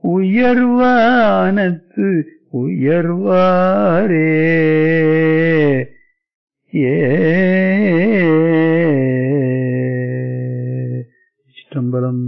உயர்வானத்து உயர்வாரே A Chitrambalam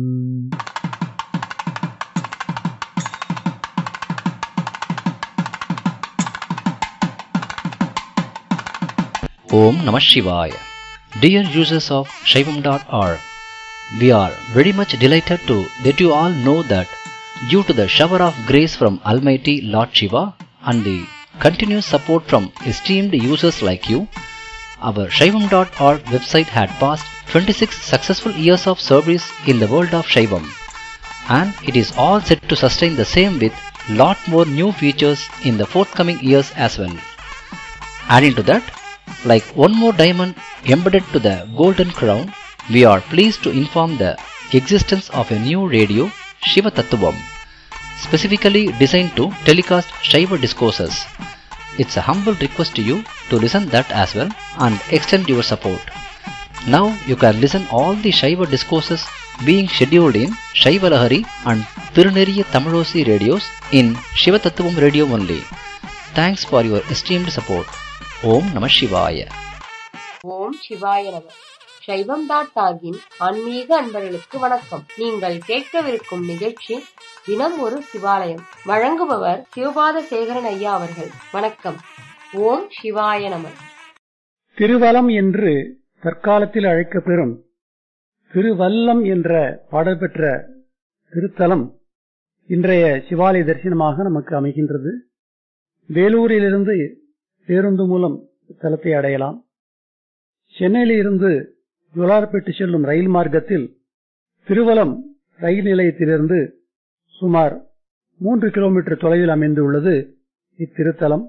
Om Namah Shivaya. Dear users of Shaivam.org, we are very much delighted to let you all know that due to the shower of grace from Almighty Lord Shiva and the continuous support from esteemed users like you, our Shaivam.org website had passed 26 successful years of service in the world of Shaivam and it is all set to sustain the same with lot more new features in the forthcoming years as well. Adding to that, like one more diamond embedded to the golden crown, we are pleased to inform the existence of a new radio, Shiva Tattvam, specifically designed to telecast Shiva discourses. It's a humble request to you to listen that as well and extend your support. Now you can listen all the Shiva discourses being scheduled in Shiva Lahari and Tiruneriya Tamilosi radios in Shiva Tattvam radio only. Thanks for your esteemed support. ஓம் நம சிவாய ஓம் சிவாய நம சைவம் dot ஆகின் ஆன்மீக அன்பர்களுக்கு வணக்கம் நீங்கள் கேட்கவிருக்கும் நிகழ்ச்சி தினம் ஒரு சிவாலயம் வழங்குபவர் சிவபாத சேகரன் ஐயா அவர்கள் வணக்கம் ஓம் சிவாய நம திருவலம் என்று தற்காலத்தில் அழைக்கப்பெறும் திருவல்லம் என்ற பாடல் பெற்ற திருத்தலம் இன்றைய சிவாலய தரிசனமாக நமக்கு அமைகின்றது வேலூரிலிருந்து பேருந்து மூலம் தலத்தை அடையலாம் சென்னையில் இருந்து ஜோலார்பேட்டு செல்லும் ரயில் மார்க்கத்தில் திருவலம் ரயில் நிலையத்திலிருந்து சுமார் மூன்று கிலோமீட்டர் தொலைவில் அமைந்துள்ளது இத்திருத்தலம்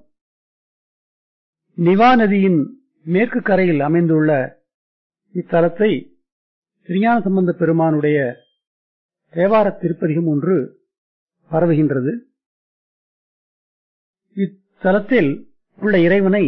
நிவா நதியின் மேற்கு கரையில் அமைந்துள்ள இத்தலத்தை திருஞான சம்பந்த பெருமானுடைய தேவார திருப்பதிகம் ஒன்று பரவுகின்றது இத்தலத்தில் உள்ள இறைவனை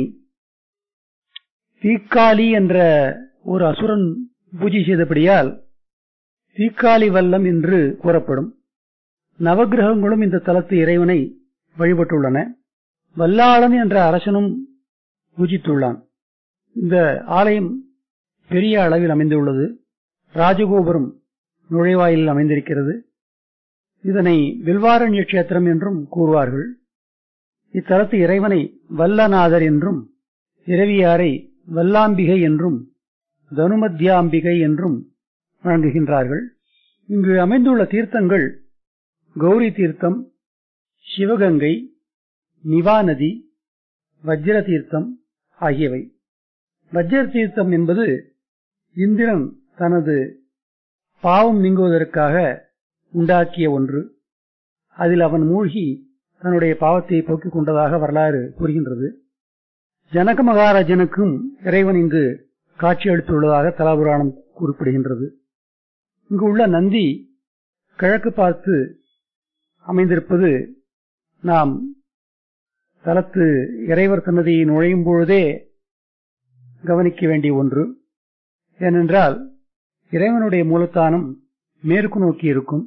தீக்காளி என்ற ஒரு அசுரன் பூஜை செய்தபடியால் தீக்காளி வல்லம் என்று கூறப்படும் நவகிரகங்களும் இந்த தலத்து இறைவனை வழிபட்டுள்ளன வல்லாளன் என்ற அரசனும் பூஜித்துள்ளான் இந்த ஆலயம் பெரிய அளவில் அமைந்துள்ளது ராஜகோபுரம் நுழைவாயிலில் அமைந்திருக்கிறது இதனை வில்வாரண்ய கஷேத்திரம் என்றும் கூறுவார்கள் இத்தலத்து இறைவனை வல்லநாதர் என்றும் இரவியாரை வல்லாம்பிகை என்றும் தனுமத்தியாம்பிகை என்றும் வழங்குகின்றார்கள் இங்கு அமைந்துள்ள தீர்த்தங்கள் கௌரி தீர்த்தம் சிவகங்கை நிவாநதி வஜ்ர தீர்த்தம் ஆகியவை வஜ்ர தீர்த்தம் என்பது இந்திரன் தனது பாவம் நீங்குவதற்காக உண்டாக்கிய ஒன்று அதில் அவன் மூழ்கி தன்னுடைய பாவத்தை போக்கிக் கொண்டதாக வரலாறு கூறுகின்றது ஜனக மகாராஜனுக்கும் இறைவன் இங்கு காட்சி அளித்துள்ளதாக தலாபுராணம் குறிப்பிடுகின்றது இங்கு உள்ள நந்தி கிழக்கு பார்த்து அமைந்திருப்பது நாம் தலத்து இறைவர் சன்னதியை நுழையும் பொழுதே கவனிக்க வேண்டிய ஒன்று ஏனென்றால் இறைவனுடைய மூலத்தானம் மேற்கு நோக்கி இருக்கும்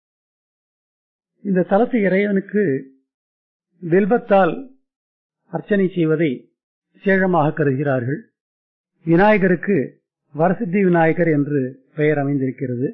இந்த தலத்து இறைவனுக்கு வில்பத்தால் அர்ச்சனை செய்வதை விசேஷமாக கருதுகிறார்கள் விநாயகருக்கு வரசித்தி விநாயகர் என்று பெயர் அமைந்திருக்கிறது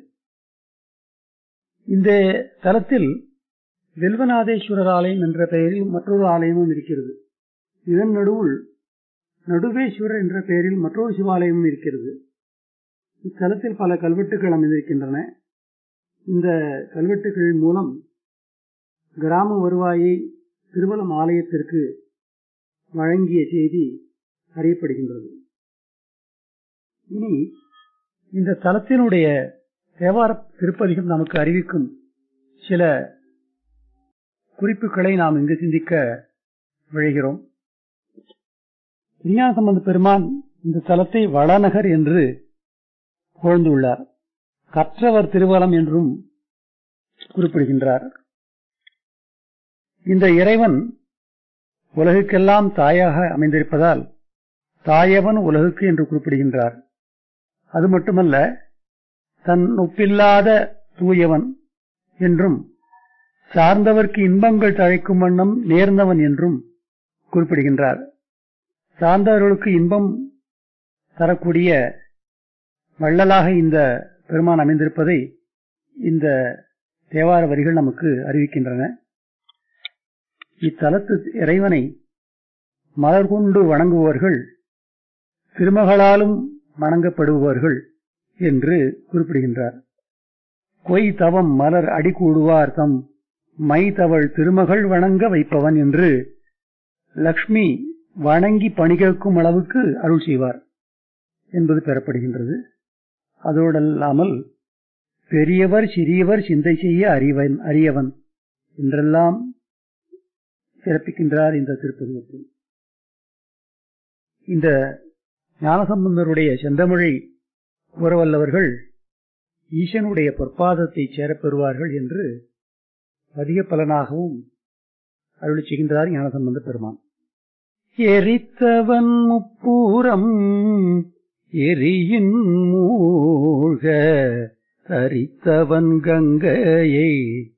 இந்த தலத்தில் வில்வநாதேஸ்வரர் ஆலயம் என்ற பெயரில் மற்றொரு ஆலயமும் இருக்கிறது இதன் நடுவுள் நடுவேஸ்வரர் என்ற பெயரில் மற்றொரு சிவாலயமும் இருக்கிறது இத்தலத்தில் பல கல்வெட்டுகள் அமைந்திருக்கின்றன இந்த கல்வெட்டுகள் மூலம் கிராம வருவாயை திருவலம் ஆலயத்திற்கு வழங்கிய செய்தி அறியப்படுகின்றது இனி இந்த தலத்தினுடைய தேவார திருப்பதிகம் நமக்கு அறிவிக்கும் சில குறிப்புகளை நாம் இங்கு சிந்திக்க விழைகிறோம் விஞ்ஞான சம்பந்த பெருமான் இந்த தலத்தை வளநகர் என்று புகழ்ந்துள்ளார் கற்றவர் திருவலம் என்றும் குறிப்பிடுகின்றார் இந்த இறைவன் உலகுக்கெல்லாம் தாயாக அமைந்திருப்பதால் தாயவன் உலகுக்கு என்று குறிப்பிடுகின்றார் அது மட்டுமல்ல தன் ஒப்பில்லாத தூயவன் என்றும் சார்ந்தவர்க்கு இன்பங்கள் தழைக்கும் வண்ணம் நேர்ந்தவன் என்றும் குறிப்பிடுகின்றார் சார்ந்தவர்களுக்கு இன்பம் தரக்கூடிய வள்ளலாக இந்த பெருமான் அமைந்திருப்பதை இந்த தேவார வரிகள் நமக்கு அறிவிக்கின்றன இத்தலத்து இறைவனை மலர் கொண்டு வணங்குபவர்கள் திருமகளாலும் வணங்கப்படுபவர்கள் என்று குறிப்பிடுகின்றார் கொய் தவம் மலர் அடி கூடுவார் தம் மை தவள் திருமகள் வணங்க வைப்பவன் என்று லக்ஷ்மி வணங்கி பணி கேட்கும் அளவுக்கு அருள் செய்வார் என்பது பெறப்படுகின்றது அதோடல்லாமல் பெரியவர் சிறியவர் சிந்தை செய்ய அறிவன் அறியவன் என்றெல்லாம் சிறப்பிக்கின்றார் இந்த திருப்பதிகத்தில் இந்த ஞானசம்பந்தருடைய செந்தமிழை கூறவல்லவர்கள் ஈசனுடைய பொற்பாதத்தை சேரப் பெறுவார்கள் என்று அதிக பலனாகவும் அருளி செய்கின்றார் ஞானசம்பந்த பெருமான் எரித்தவன் முப்பூரம் எரியின் மூழ்க தரித்தவன் கங்கையை